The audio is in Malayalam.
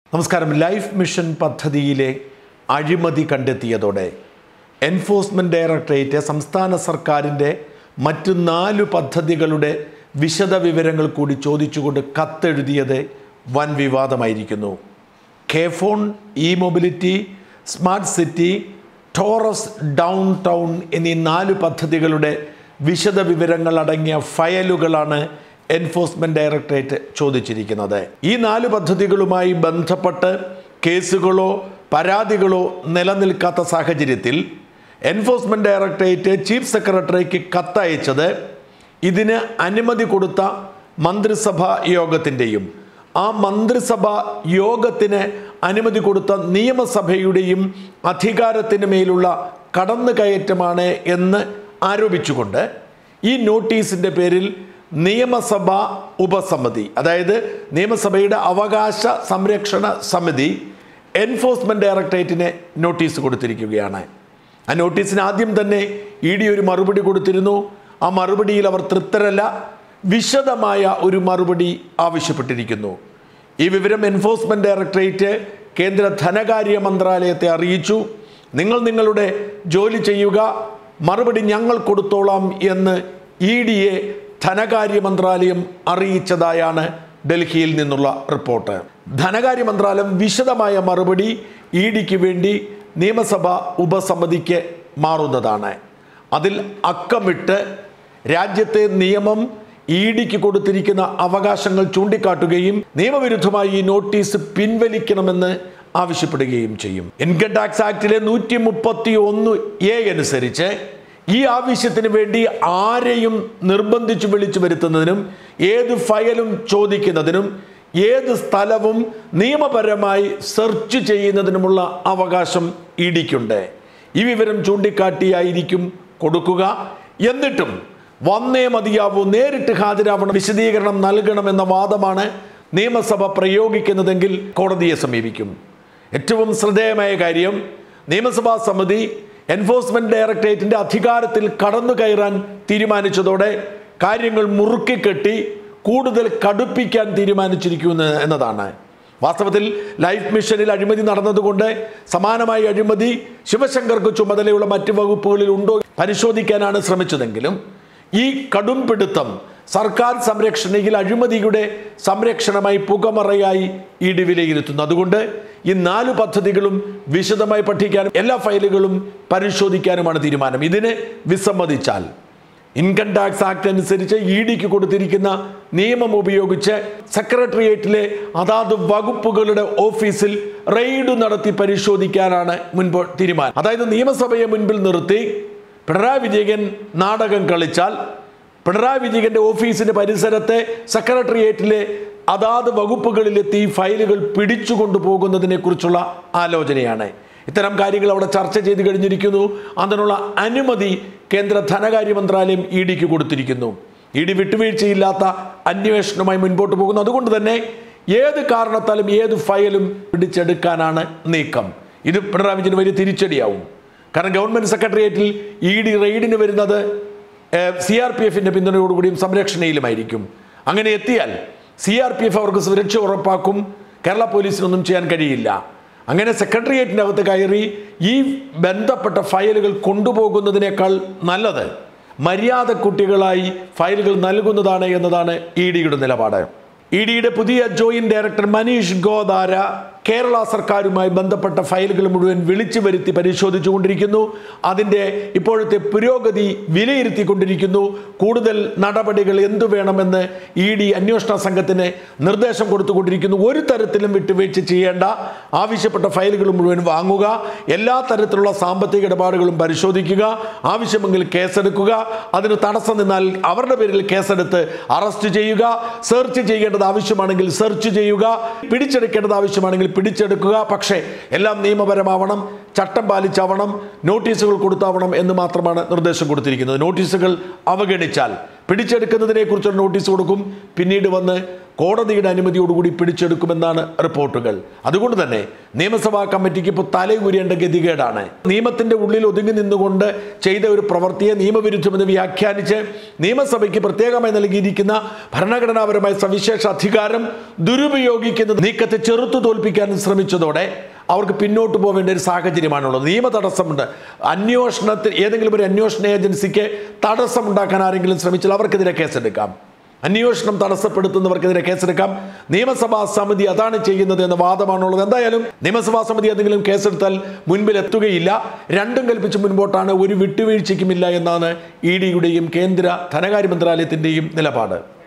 നമസ്കാരം ലൈഫ് മിഷൻ പദ്ധതിയിലെ അഴിമതി കണ്ടെത്തിയതോടെ എൻഫോഴ്സ്മെൻറ്റ് ഡയറക്ടറേറ്റ് സംസ്ഥാന സർക്കാരിൻ്റെ മറ്റു നാല് പദ്ധതികളുടെ വിശദ വിവരങ്ങൾ കൂടി ചോദിച്ചുകൊണ്ട് കത്തെഴുതിയത് വൻ വിവാദമായിരിക്കുന്നു K FON e mobility smart city Taurus downtown എന്നീ നാല് പദ്ധതികളുടെ വിശദ വിവരങ്ങൾ അടങ്ങിയ ഫയലുകളാണ് എൻഫോഴ്സ്മെന്റ് ഡയറക്ടറേറ്റ് ചോദിച്ചിരിക്കുന്നത് ഈ നാല് പദ്ധതികളുമായി ബന്ധപ്പെട്ട് കേസുകളോ പരാതികളോ നിലനിൽക്കാത്ത സാഹചര്യത്തിൽ എൻഫോഴ്സ്മെന്റ് ഡയറക്ടറേറ്റ് ചീഫ് സെക്രട്ടറിക്ക് കത്തയച്ചത് ഇതിന് അനുമതി കൊടുത്ത മന്ത്രിസഭാ യോഗത്തിൻ്റെയും ആ മന്ത്രിസഭ യോഗത്തിന് അനുമതി കൊടുത്ത നിയമസഭയുടെയും അധികാരത്തിന് മേലുള്ള കടന്നുകയറ്റമാണ് എന്ന് ആരോപിച്ചുകൊണ്ട് ഈ നോട്ടീസിൻ്റെ പേരിൽ നിയമസഭ ഉപസമിതി അതായത് നിയമസഭയുടെ അവകാശ സംരക്ഷണ സമിതി എൻഫോഴ്സ്മെന്റ് ഡയറക്ടറേറ്റിന് നോട്ടീസ് കൊടുത്തിരിക്കുകയാണ് ആ നോട്ടീസിന് ആദ്യം തന്നെ ഇ ഡി ഒരു മറുപടി കൊടുത്തിരുന്നു ആ മറുപടിയിൽ അവർ തൃപ്തരല്ല വിശദമായ ഒരു മറുപടി ആവശ്യപ്പെട്ടിരിക്കുന്നു ഈ വിവരം എൻഫോഴ്സ്മെന്റ് ഡയറക്ടറേറ്റ് കേന്ദ്ര ധനകാര്യ മന്ത്രാലയത്തെ അറിയിച്ചു നിങ്ങൾ നിങ്ങളുടെ ജോലി ചെയ്യുക മറുപടി ഞങ്ങൾ കൊടുത്തോളാം എന്ന് ഇ ഡിയെ ധനകാര്യ മന്ത്രാലയം അറിയിച്ചതായാണ് ഡൽഹിയിൽ നിന്നുള്ള റിപ്പോർട്ട് ധനകാര്യ മന്ത്രാലയം വിശദമായ മറുപടി ഇ ഡിക്ക് വേണ്ടി നിയമസഭ ഉപസമിതിക്ക് മാറുന്നതാണ് അതിൽ അക്കമിട്ട് രാജ്യത്തെ നിയമം ഇ ഡിക്ക് കൊടുത്തിരിക്കുന്ന അവകാശങ്ങൾ ചൂണ്ടിക്കാട്ടുകയും നിയമവിരുദ്ധമായി ഈ നോട്ടീസ് പിൻവലിക്കണമെന്ന് ആവശ്യപ്പെടുകയും ചെയ്യും ഇൻകം ടാക്സ് ആക്ടിലെ നൂറ്റി മുപ്പത്തി ഒന്ന് എ അനുസരിച്ച് ഈ ആവശ്യത്തിന് വേണ്ടി ആരെയും നിർബന്ധിച്ചു വിളിച്ചു വരുത്തുന്നതിനും ഏത് ഫയലും ചോദിക്കുന്നതിനും ഏത് സ്ഥലവും നിയമപരമായി സെർച്ച് ചെയ്യുന്നതിനുമുള്ള അവകാശം ഇടിക്കുണ്ട് ഈ വിവരം ചൂണ്ടിക്കാട്ടിയായിരിക്കും കൊടുക്കുക എന്നിട്ടും വന്നേ മതിയാവൂ നേരിട്ട് ഹാജരാവണം വിശദീകരണം നൽകണമെന്ന വാദമാണ് നിയമസഭ പ്രയോഗിക്കുന്നതെങ്കിൽ കോടതിയെ സമീപിക്കും ഏറ്റവും ശ്രദ്ധേയമായ കാര്യം നിയമസഭാ സമിതി എൻഫോഴ്സ്മെന്റ് ഡയറക്ടറേറ്റിന്റെ അധികാരത്തിൽ കടന്നു കയറാൻ തീരുമാനിച്ചതോടെ കാര്യങ്ങൾ മുറുക്കിക്കെട്ടി കൂടുതൽ കടുപ്പിക്കാൻ തീരുമാനിച്ചിരിക്കുന്നു എന്നതാണ് വാസ്തവത്തിൽ ലൈഫ് മിഷനിൽ അഴിമതി നടന്നതുകൊണ്ട് സമാനമായ അഴിമതി ശിവശങ്കർക്ക് ചുമതലയുള്ള മറ്റ് വകുപ്പുകളിൽ ഉണ്ടോ പരിശോധിക്കാനാണ് ശ്രമിച്ചതെങ്കിലും ഈ കടുംപിടുത്തം സർക്കാർ സംരക്ഷണയിൽ അഴിമതിയുടെ സംരക്ഷണമായി പുകമറയായി ഇടി വിലയിരുത്തുന്നു അതുകൊണ്ട് ഈ നാല് പദ്ധതികളും വിശദമായി പഠിക്കാനും എല്ലാ ഫയലുകളും പരിശോധിക്കാനുമാണ് തീരുമാനം ഇതിന് വിസമ്മതിച്ചാൽ ഇൻകം ടാക്സ് ആക്ട് അനുസരിച്ച് ഇ ഡിക്ക് കൊടുത്തിരിക്കുന്ന നിയമം ഉപയോഗിച്ച് സെക്രട്ടേറിയറ്റിലെ അതാത് വകുപ്പുകളുടെ ഓഫീസിൽ റെയ്ഡ് നടത്തി പരിശോധിക്കാനാണ് മുൻപ് തീരുമാനം അതായത് നിയമസഭയെ മുൻപിൽ നിർത്തി പിണറായി വിജയൻ നാടകം കളിച്ചാൽ പിണറായി വിജയന്റെ ഓഫീസിന്റെ പരിസരത്തെ സെക്രട്ടേറിയറ്റിലെ അതാത് വകുപ്പുകളിലെത്തി ഫയലുകൾ പിടിച്ചു കൊണ്ടുപോകുന്നതിനെ കുറിച്ചുള്ള ആലോചനയാണ് ഇത്തരം കാര്യങ്ങൾ അവിടെ ചർച്ച ചെയ്ത് കഴിഞ്ഞിരിക്കുന്നു അതിനുള്ള അനുമതി കേന്ദ്ര ധനകാര്യ മന്ത്രാലയം ഇ ഡിക്ക് കൊടുത്തിരിക്കുന്നു ഇ ഡി വിട്ടുവീഴ്ചയില്ലാത്ത അന്വേഷണവുമായി മുൻപോട്ട് പോകുന്നു അതുകൊണ്ട് തന്നെ ഏത് കാരണത്താലും ഏത് ഫയലും പിടിച്ചെടുക്കാനാണ് നീക്കം ഇത് പിണറായി വിജയന് വലിയ തിരിച്ചടിയാവും കാരണം ഗവൺമെന്റ് സെക്രട്ടേറിയറ്റിൽ ഇ ഡി റെയ്ഡിന് വരുന്നത് സി ആർ പി എഫിന്റെ പിന്തുണയോടുകൂടിയും സംരക്ഷണയിലുമായിരിക്കും അങ്ങനെ എത്തിയാൽ സി ആർ പി എഫ് അവർക്ക് സുരക്ഷ ഉറപ്പാക്കും കേരള പോലീസിനൊന്നും ചെയ്യാൻ കഴിയില്ല അങ്ങനെ സെക്രട്ടേറിയറ്റിനകത്ത് കയറി ഈ ബന്ധപ്പെട്ട ഫയലുകൾ കൊണ്ടുപോകുന്നതിനേക്കാൾ നല്ലത് മര്യാദ കുട്ടികളായി ഫയലുകൾ നൽകുന്നതാണ് എന്നതാണ് ഇ ഡിയുടെ നിലപാട് ഇ ഡിയുടെ പുതിയ ജോയിന്റ് ഡയറക്ടർ മനീഷ് ഗോദാര കേരള സർക്കാരുമായി ബന്ധപ്പെട്ട ഫയലുകൾ മുഴുവൻ വിളിച്ചു വരുത്തി പരിശോധിച്ചുകൊണ്ടിരിക്കുന്നു അതിൻ്റെ ഇപ്പോഴത്തെ പുരോഗതി വിലയിരുത്തിക്കൊണ്ടിരിക്കുന്നു കൂടുതൽ നടപടികൾ എന്തു വേണമെന്ന് ഇ ഡി അന്വേഷണ സംഘത്തിന് നിർദ്ദേശം കൊടുത്തുകൊണ്ടിരിക്കുന്നു ഒരു തരത്തിലും വിട്ടുവീഴ്ച ചെയ്യേണ്ട ആവശ്യപ്പെട്ട ഫയലുകൾ മുഴുവൻ വാങ്ങുക എല്ലാ തരത്തിലുള്ള സാമ്പത്തിക ഇടപാടുകളും പരിശോധിക്കുക ആവശ്യമെങ്കിൽ കേസെടുക്കുക അതിന് തടസ്സം നിന്നാൽ അവരുടെ പേരിൽ കേസെടുത്ത് അറസ്റ്റ് ചെയ്യുക സെർച്ച് ചെയ്യേണ്ടത് ആവശ്യമാണെങ്കിൽ സെർച്ച് ചെയ്യുക പിടിച്ചെടുക്കേണ്ടത് ആവശ്യമാണെങ്കിൽ പിടിച്ചെടുക്കുക പക്ഷേ എല്ലാം നിയമപരമാവണം ചട്ടം പാലിച്ചാവണം നോട്ടീസുകൾ കൊടുത്താവണം എന്ന് മാത്രമാണ് നിർദ്ദേശം കൊടുത്തിരിക്കുന്നത് നോട്ടീസുകൾ അവഗണിച്ചാൽ പിടിച്ചെടുക്കുന്നതിനെ കുറിച്ചുള്ള നോട്ടീസ് കൊടുക്കും പിന്നീട് വന്ന് കോടതിയുടെ അനുമതിയോടുകൂടി പിടിച്ചെടുക്കുമെന്നാണ് റിപ്പോർട്ടുകൾ അതുകൊണ്ട് തന്നെ നിയമസഭാ കമ്മിറ്റിക്ക് ഇപ്പോൾ തലയുരിയേണ്ട ഗതികേടാണ് നിയമത്തിന്റെ ഉള്ളിൽ ഒതുങ്ങി നിന്നുകൊണ്ട് ചെയ്ത ഒരു പ്രവൃത്തിയെ നിയമവിരുദ്ധമെന്ന് വ്യാഖ്യാനിച്ച് നിയമസഭയ്ക്ക് പ്രത്യേകമായി നൽകിയിരിക്കുന്ന ഭരണഘടനാപരമായ സവിശേഷ അധികാരം ദുരുപയോഗിക്കുന്ന നീക്കത്തെ ചെറുത്തു തോൽപ്പിക്കാൻ ശ്രമിച്ചതോടെ അവർക്ക് പിന്നോട്ട് പോവേണ്ട ഒരു സാഹചര്യമാണുള്ളത് നിയമ തടസ്സമുണ്ട് അന്വേഷണത്തിൽ ഏതെങ്കിലും ഒരു അന്വേഷണ ഏജൻസിക്ക് തടസ്സമുണ്ടാക്കാൻ ആരെങ്കിലും ശ്രമിച്ചാൽ അവർക്കെതിരെ കേസെടുക്കാം അന്വേഷണം തടസ്സപ്പെടുത്തുന്നവർക്കെതിരെ കേസെടുക്കാം നിയമസഭാ സമിതി അതാണ് ചെയ്യുന്നത് എന്ന വാദമാണുള്ളത് എന്തായാലും നിയമസഭാ സമിതി എന്തെങ്കിലും കേസെടുത്താൽ മുൻപിൽ എത്തുകയില്ല രണ്ടും കൽപ്പിച്ച് മുൻപോട്ടാണ് ഒരു വിട്ടുവീഴ്ചയ്ക്കുമില്ല എന്നാണ് ഇ ഡിയുടെയും കേന്ദ്ര ധനകാര്യ മന്ത്രാലയത്തിൻ്റെയും നിലപാട്